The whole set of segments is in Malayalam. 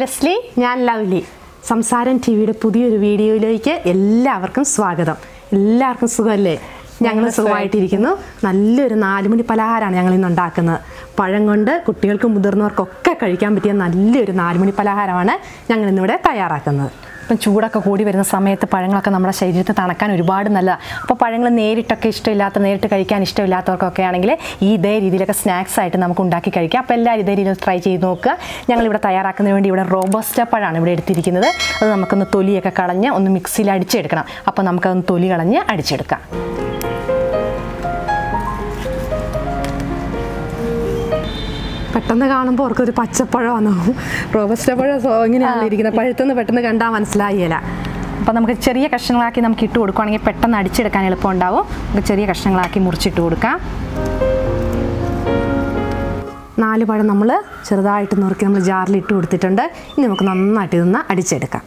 ലെസ്ലി ഞാൻ ലവ്ലി സംസാരം ടി വിയുടെ പുതിയൊരു വീഡിയോയിലേക്ക് എല്ലാവർക്കും സ്വാഗതം എല്ലാവർക്കും സുഖമല്ലേ ഞങ്ങൾ സുഖമായിട്ടിരിക്കുന്നു നല്ലൊരു നാലുമണി പലഹാരമാണ് ഞങ്ങൾ ഇന്ന് ഉണ്ടാക്കുന്നത് പഴം കൊണ്ട് കുട്ടികൾക്കും മുതിർന്നവർക്കൊക്കെ കഴിക്കാൻ പറ്റിയ നല്ലൊരു നാലുമണി പലഹാരമാണ് ഞങ്ങൾ ഇന്നിവിടെ തയ്യാറാക്കുന്നത് ഇപ്പം ചൂടൊക്കെ കൂടി വരുന്ന സമയത്ത് പഴങ്ങളൊക്കെ നമ്മുടെ ശരീരത്തിൽ തണക്കാൻ ഒരുപാട് നല്ലതാണ് അപ്പോൾ പഴങ്ങൾ നേരിട്ടൊക്കെ ഇഷ്ടമില്ലാത്ത നേരിട്ട് കഴിക്കാൻ ഇഷ്ടമില്ലാത്തവർക്കൊക്കെ ആണെങ്കിൽ ഈ ഇതേ രീതിയിലൊക്കെ സ്നാക്സ് ആയിട്ട് നമുക്ക് ഉണ്ടാക്കി കഴിക്കാം അപ്പോൾ എല്ലാവരും ഇതേ രീതിയിൽ ട്രൈ ചെയ്ത് നോക്കുക ഞങ്ങളിവിടെ തയ്യാറാക്കുന്നതിന് വേണ്ടി ഇവിടെ റോബസ്റ്റ പഴമാണ് ഇവിടെ എടുത്തിരിക്കുന്നത് അത് നമുക്കൊന്ന് തൊലിയൊക്കെ കളഞ്ഞ് ഒന്ന് മിക്സിയിൽ അടിച്ചെടുക്കണം അപ്പോൾ നമുക്കതൊന്ന് തൊലി കളഞ്ഞ് അടിച്ചെടുക്കാം പെട്ടെന്ന് കാണുമ്പോൾ അവർക്കൊരു പച്ചപ്പഴമാണോ റോബസ്റ്റ പഴം സോ ഇങ്ങനെയാണല്ലോ ഇരിക്കുന്നത് പഴുത്തെന്ന് പെട്ടെന്ന് കണ്ടാൽ മനസ്സിലായില്ല അപ്പോൾ നമുക്ക് ചെറിയ കഷ്ണങ്ങളാക്കി നമുക്ക് ഇട്ട് കൊടുക്കുകയാണെങ്കിൽ പെട്ടെന്ന് അടിച്ചെടുക്കാൻ എളുപ്പമുണ്ടാവും നമുക്ക് ചെറിയ കഷ്ണങ്ങളാക്കി മുറിച്ചിട്ട് കൊടുക്കാം നാല് പഴം നമ്മൾ ചെറുതായിട്ട് നുറുക്കി നമ്മൾ ജാറിൽ ഇട്ട് കൊടുത്തിട്ടുണ്ട് ഇനി നമുക്ക് നന്നായിട്ട് ഇതൊന്ന് അടിച്ചെടുക്കാം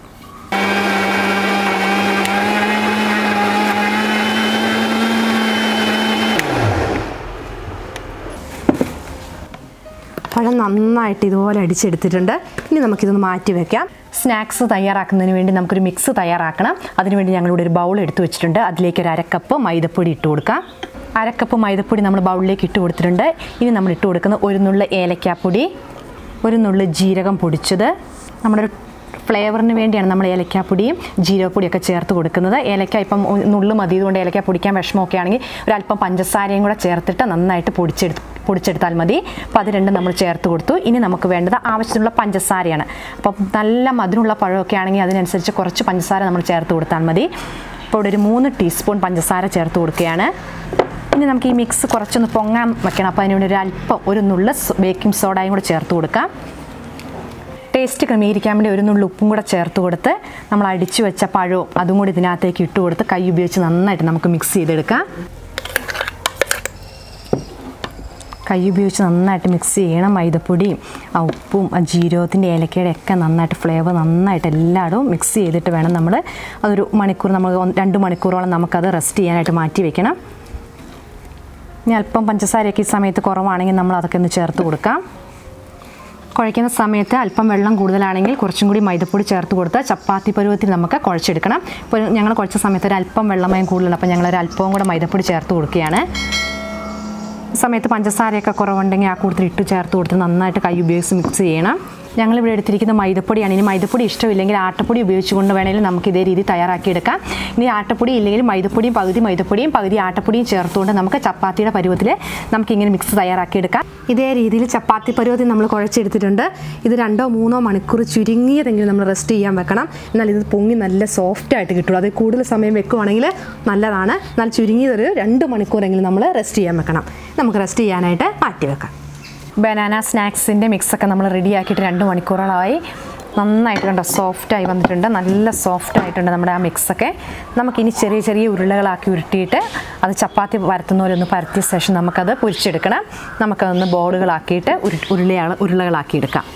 പഴം നന്നായിട്ട് ഇതുപോലെ അടിച്ചെടുത്തിട്ടുണ്ട് ഇനി നമുക്കിതൊന്ന് മാറ്റി വെക്കാം സ്നാക്സ് തയ്യാറാക്കുന്നതിന് വേണ്ടി നമുക്കൊരു മിക്സ് തയ്യാറാക്കണം അതിനുവേണ്ടി ഞങ്ങളിവിടെ ഒരു ബൗൾ എടുത്തു വെച്ചിട്ടുണ്ട് അതിലേക്ക് ഒരു അരക്കപ്പ് മൈദപ്പൊടി ഇട്ട് കൊടുക്കാം അരക്കപ്പ് മൈദപ്പൊടി നമ്മൾ ബൗളിലേക്ക് ഇട്ട് കൊടുത്തിട്ടുണ്ട് ഇനി നമ്മൾ ഇട്ട് കൊടുക്കുന്ന ഒരു നുള്ള ഏലക്കാപ്പൊടി ഒരു നുള്ളു ജീരകം പൊടിച്ചത് നമ്മുടെ ഒരു ഫ്ലേവറിന് വേണ്ടിയാണ് നമ്മൾ ഏലക്കാപ്പൊടിയും ജീരകപ്പൊടിയൊക്കെ ചേർത്ത് കൊടുക്കുന്നത് ഏലക്ക ഇപ്പം നുള്ളു മതി ഇതുകൊണ്ട് ഏലക്ക പൊടിക്കാൻ വിഷമമൊക്കെ ആണെങ്കിൽ ഒരല്പം പഞ്ചസാരയും കൂടെ ചേർത്തിട്ട് നന്നായിട്ട് പൊടിച്ചെടുത്ത് പൊടിച്ചെടുത്താൽ മതി അപ്പോൾ അത് രണ്ടും നമ്മൾ ചേർത്ത് കൊടുത്തു ഇനി നമുക്ക് വേണ്ടത് ആവശ്യത്തിനുള്ള പഞ്ചസാരയാണ് അപ്പം നല്ല മധുരമുള്ള പഴമൊക്കെ ആണെങ്കിൽ അതിനനുസരിച്ച് കുറച്ച് പഞ്ചസാര നമ്മൾ ചേർത്ത് കൊടുത്താൽ മതി ഇപ്പോൾ ഇവിടെ ഒരു മൂന്ന് ടീസ്പൂൺ പഞ്ചസാര ചേർത്ത് കൊടുക്കുകയാണ് ഇനി നമുക്ക് ഈ മിക്സ് കുറച്ചൊന്ന് പൊങ്ങാൻ വെക്കണം അപ്പോൾ അതിനുവേണ്ടി ഒരു അല്പം ഒരു നുള്ള ബേക്കിംഗ് സോഡയും കൂടെ ചേർത്ത് കൊടുക്കാം ടേസ്റ്റ് ക്രമീകരിക്കാൻ വേണ്ടി ഒരു നുള്ളി ഉപ്പും കൂടെ ചേർത്ത് കൊടുത്ത് നമ്മൾ അടിച്ചു വെച്ച പഴവും അതും കൂടി ഇതിനകത്തേക്ക് ഇട്ട് കൊടുത്ത് കൈ ഉപയോഗിച്ച് നന്നായിട്ട് നമുക്ക് മിക്സ് ചെയ്തെടുക്കാം കൈ ഉപയോഗിച്ച് നന്നായിട്ട് മിക്സ് ചെയ്യണം മൈദപ്പൊടിയും ആ ഉപ്പും ആ ജീരകത്തിൻ്റെ ഏലക്കയുടെ ഒക്കെ നന്നായിട്ട് ഫ്ലേവർ നന്നായിട്ട് എല്ലായിടവും മിക്സ് ചെയ്തിട്ട് വേണം നമ്മൾ അതൊരു മണിക്കൂർ നമ്മൾ ഒന്ന് രണ്ട് മണിക്കൂറോളം നമുക്കത് റെസ്റ്റ് ചെയ്യാനായിട്ട് മാറ്റി വെക്കണം ഇനി അല്പം പഞ്ചസാരയൊക്കെ ഈ സമയത്ത് കുറവാണെങ്കിൽ നമ്മൾ അതൊക്കെ ഒന്ന് ചേർത്ത് കൊടുക്കാം കുഴയ്ക്കുന്ന സമയത്ത് അല്പം വെള്ളം കൂടുതലാണെങ്കിൽ കുറച്ചും കൂടി മൈദപ്പൊടി ചേർത്ത് കൊടുത്ത് ചപ്പാത്തി പരുവത്തിൽ നമുക്ക് കുഴച്ചെടുക്കണം ഇപ്പോൾ ഞങ്ങൾ കുഴച്ച സമയത്ത് ഒരു അല്പം വെള്ളമയം കൂടുതലാണ് അപ്പോൾ ഞങ്ങൾ ഒരു അല്പവും കൂടെ മൈദപ്പൊടി ചേർത്ത് കൊടുക്കുകയാണ് ഈ സമയത്ത് പഞ്ചസാരയൊക്കെ കുറവുണ്ടെങ്കിൽ ആ കൂടുതൽ ഇട്ട് ചേർത്ത് കൊടുത്ത് നന്നായിട്ട് കൈ ഉപയോഗിച്ച് മിക്സ് ചെയ്യണം ഞങ്ങളിവിടെ എടുത്തിരിക്കുന്ന മൈദപ്പൊടിയാണ് ഇനി മൈദപ്പൊടി ഇഷ്ടമില്ലെങ്കിൽ ആട്ടപ്പൊടി ഉപയോഗിച്ചുകൊണ്ട് വേണമെങ്കിൽ നമുക്ക് ഇതേ രീതി തയ്യാറാക്കിയെടുക്കാം ഇനി ആട്ടപ്പൊടി ഇല്ലെങ്കിൽ മൈദപ്പൊടിയും പകുതി മൈദപ്പൊടിയും പകുതി ആട്ടപ്പൊടിയും ചേർത്തുകൊണ്ട് നമുക്ക് ചപ്പാത്തിയുടെ പരുവത്തിൽ നമുക്കിങ്ങനെ മിക്സ് തയ്യാറാക്കിയെടുക്കാം ഇതേ രീതിയിൽ ചപ്പാത്തി പരുവത്തിൽ നമ്മൾ കുഴച്ചെടുത്തിട്ടുണ്ട് ഇത് രണ്ടോ മൂന്നോ മണിക്കൂർ ചുരുങ്ങിയതെങ്കിലും നമ്മൾ റെസ്റ്റ് ചെയ്യാൻ വെക്കണം എന്നാൽ ഇത് പൊങ്ങി നല്ല സോഫ്റ്റ് ആയിട്ട് കിട്ടുള്ളൂ അത് കൂടുതൽ സമയം വെക്കുവാണെങ്കിൽ നല്ലതാണ് എന്നാൽ ചുരുങ്ങിയതൊരു രണ്ട് മണിക്കൂറെങ്കിലും നമ്മൾ റെസ്റ്റ് ചെയ്യാൻ വെക്കണം നമുക്ക് റെസ്റ്റ് ചെയ്യാനായിട്ട് മാറ്റി വെക്കാം ബനാന സ്നാക്സിൻ്റെ മിക്സൊക്കെ നമ്മൾ റെഡിയാക്കിയിട്ട് രണ്ട് മണിക്കൂറുകളായി നന്നായിട്ട് കണ്ടോ സോഫ്റ്റായി വന്നിട്ടുണ്ട് നല്ല സോഫ്റ്റ് ആയിട്ടുണ്ട് നമ്മുടെ ആ മിക്സൊക്കെ നമുക്കിനി ചെറിയ ചെറിയ ഉരുളകളാക്കി ഉരുട്ടിയിട്ട് അത് ചപ്പാത്തി പരത്തുന്ന പോലെ ഒന്ന് പരത്തിയ ശേഷം നമുക്കത് പൊരിച്ചെടുക്കണം നമുക്കതൊന്ന് ബോളുകളാക്കിയിട്ട് ഉരു ഉരുളയാൾ ഉരുളകളാക്കിയെടുക്കാം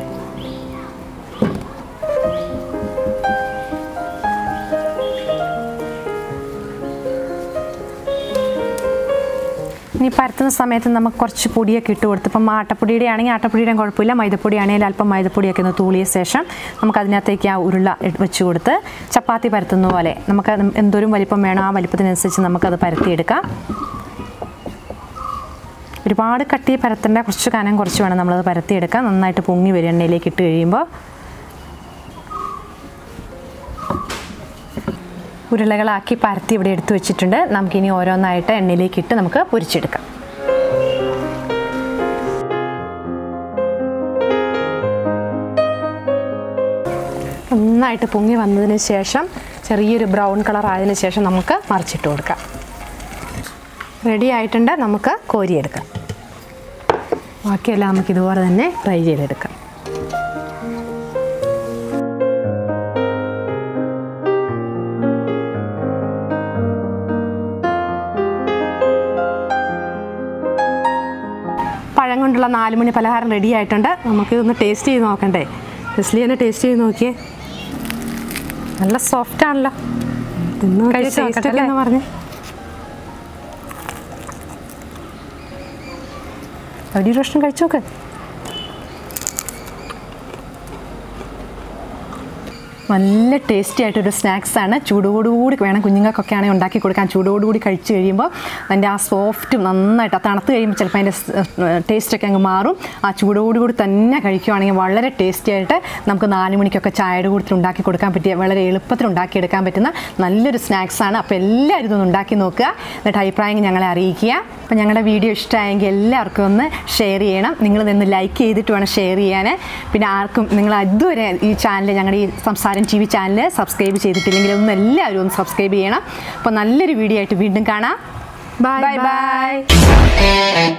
ഇനി പരത്തുന്ന സമയത്ത് നമുക്ക് കുറച്ച് പൊടിയൊക്കെ ഇട്ട് കൊടുത്ത് ഇപ്പം ആട്ടപ്പൊടിയുടെ ആണെങ്കിൽ ആട്ടപ്പൊടിയുടെ കുഴപ്പമില്ല മൈദപ്പൊടി ആണെങ്കിൽ അല്പം മൈദപ്പൊടിയൊക്കെ ഒന്ന് തൂളിയ ശേഷം നമുക്ക് അതിനകത്തേക്ക് ആ ഉരുള ഇട്ട് വെച്ച് കൊടുത്ത് ചപ്പാത്തി പരത്തുന്ന പോലെ നമുക്ക് എന്തോരം വലിപ്പം വേണോ ആ വലിപ്പത്തിനനുസരിച്ച് നമുക്കത് പരത്തിയെടുക്കാം ഒരുപാട് കട്ടി പരത്തേണ്ട കുറച്ച് കനം കുറച്ച് വേണം നമ്മളത് പരത്തിയെടുക്കാം നന്നായിട്ട് പൊങ്ങി വരും എണ്ണയിലേക്ക് ഇട്ട് കഴിയുമ്പോൾ ഉരുളകളാക്കി പരത്തി ഇവിടെ എടുത്തു വെച്ചിട്ടുണ്ട് നമുക്കിനി ഓരോന്നായിട്ട് എണ്ണയിലേക്ക് ഇട്ട് നമുക്ക് പൊരിച്ചെടുക്കാം നന്നായിട്ട് പൊങ്ങി വന്നതിന് ശേഷം ചെറിയൊരു ബ്രൗൺ കളർ ആയതിനു ശേഷം നമുക്ക് മറിച്ചിട്ട് കൊടുക്കാം റെഡി ആയിട്ടുണ്ട് നമുക്ക് കോരിയെടുക്കാം ബാക്കിയെല്ലാം നമുക്ക് ഇതുപോലെ തന്നെ ഫ്രൈ ചെയ്തെടുക്കാം പഴം കൊണ്ടുള്ള നാലുമണി പലഹാരം റെഡി ആയിട്ടുണ്ട് നമുക്ക് ഇതൊന്ന് ടേസ്റ്റ് ചെയ്ത് നോക്കണ്ടേ ലെസ്ലി തന്നെ ടേസ്റ്റ് ചെയ്ത് നോക്കിയേ നല്ല സോഫ്റ്റ് ആണല്ലോ തിന്ന് കഴിച്ച് ടേസ്റ്റ് നോക്കട്ടെ ഒക്കെ എന്ന് പറഞ്ഞ് ഒരു പ്രശ്നം കഴിച്ചു നോക്ക് നല്ല ടേസ്റ്റി ആയിട്ടൊരു സ്നാക്സാണ് ചൂടോടുകൂടി വേണം കുഞ്ഞുങ്ങൾക്കൊക്കെ ആണെങ്കിൽ ഉണ്ടാക്കി കൊടുക്കാൻ ചൂടോടുകൂടി കഴിച്ച് കഴിയുമ്പോൾ അതിൻ്റെ ആ സോഫ്റ്റും നന്നായിട്ട് ആ തണുത്ത് കഴിയുമ്പോൾ ചിലപ്പോൾ അതിൻ്റെ ടേസ്റ്റൊക്കെ അങ്ങ് മാറും ആ ചൂടോടുകൂടി തന്നെ കഴിക്കുവാണെങ്കിൽ വളരെ ടേസ്റ്റി ആയിട്ട് നമുക്ക് നാല് മണിക്കൊക്കെ ചായയുടെ കൂട്ടത്തിൽ ഉണ്ടാക്കി കൊടുക്കാൻ പറ്റിയ വളരെ എളുപ്പത്തിൽ ഉണ്ടാക്കിയെടുക്കാൻ പറ്റുന്ന നല്ലൊരു സ്നാക്സാണ് അപ്പോൾ എല്ലാവരും ഇതൊന്ന് ഉണ്ടാക്കി നോക്കുക എന്നിട്ട് അഭിപ്രായങ്ങൾ ഞങ്ങളെ അറിയിക്കുക അപ്പോൾ ഞങ്ങളുടെ വീഡിയോ ഇഷ്ടമായെങ്കിൽ എല്ലാവർക്കും ഒന്ന് ഷെയർ ചെയ്യണം നിങ്ങൾ നിന്ന് ലൈക്ക് ചെയ്തിട്ട് വേണം ഷെയർ ചെയ്യാൻ പിന്നെ ആർക്കും നിങ്ങൾ അതുവരെ ഈ ചാനൽ ഞങ്ങളുടെ ഈ സംസാരം ടി വി ചാനൽ സബ്സ്ക്രൈബ് ചെയ്തിട്ടില്ലെങ്കിൽ ഒന്ന് എല്ലാവരും ഒന്ന് സബ്സ്ക്രൈബ് ചെയ്യണം അപ്പോൾ നല്ലൊരു വീഡിയോ ആയിട്ട് വീണ്ടും കാണാം ബൈ ബൈ ബൈ